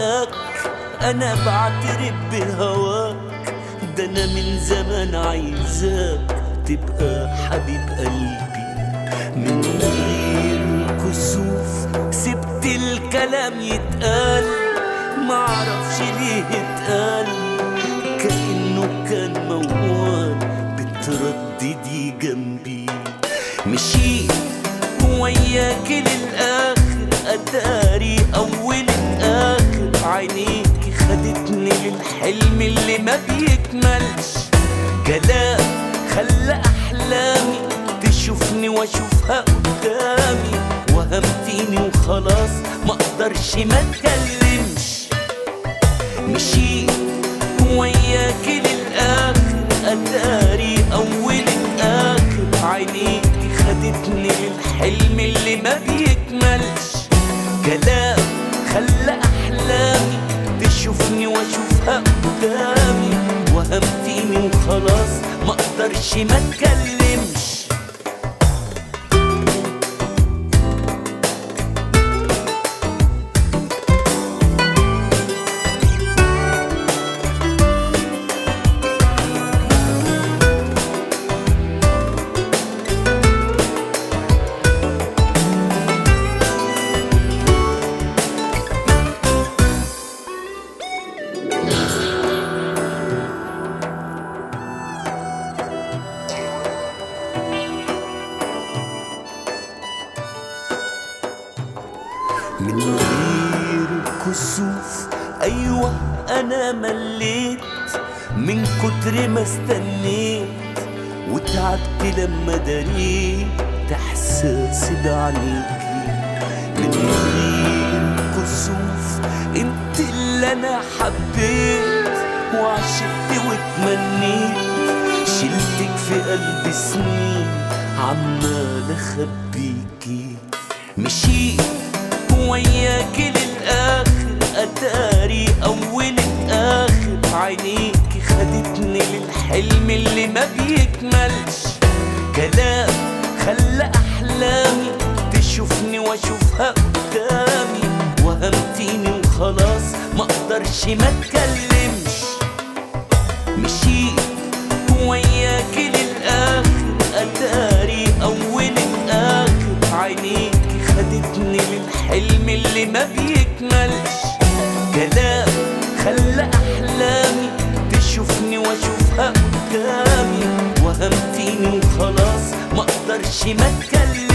حقك انا بعترف بهواك ده انا من زمان عايزاك تبقى حبيب قلبي من غير كسوف سبت الكلام يتقال معرفش ليه اتقال كأنه كان موال بترددي جنبي مشيت وياك للآخر أداري أول آخر عينيك خدتني للحلم اللي ما بيكملش كلام خلى أحلامي تشوفني وأشوفها قدامي وهمتيني وخلاص ما أقدرش ما أتكلمش مشيت وياك للآخر أداري أول آخر عينيك خدتني للحلم اللي ما بيكملش كلام خلى أحلامي تشوفني وأشوفها قدامي وهمتيني وخلاص ما أقدرش ما أتكلمش من غير كسوف ايوه انا مليت من كتر ما استنيت وتعبت لما دريت احساسي بعينيكي من غير كسوف انت اللي انا حبيت وعشقت واتمنيت شلتك في قلبي سنين عمال اخبيكي مشيت وياك للآخر أداري أول آخر عينيك خدتني للحلم اللي ما بيكملش كلام خلى أحلامي تشوفني وأشوفها قدامي وهمتيني وخلاص ما أقدرش ما أتكلمش مشيت وياك للآخر أداري أول آخر عينيك خدتني للحلم اللي ما بيكملش كلام خلى أحلامي تشوفني وأشوفها قدامي وهمتيني وخلاص ما أقدرش ما أتكلم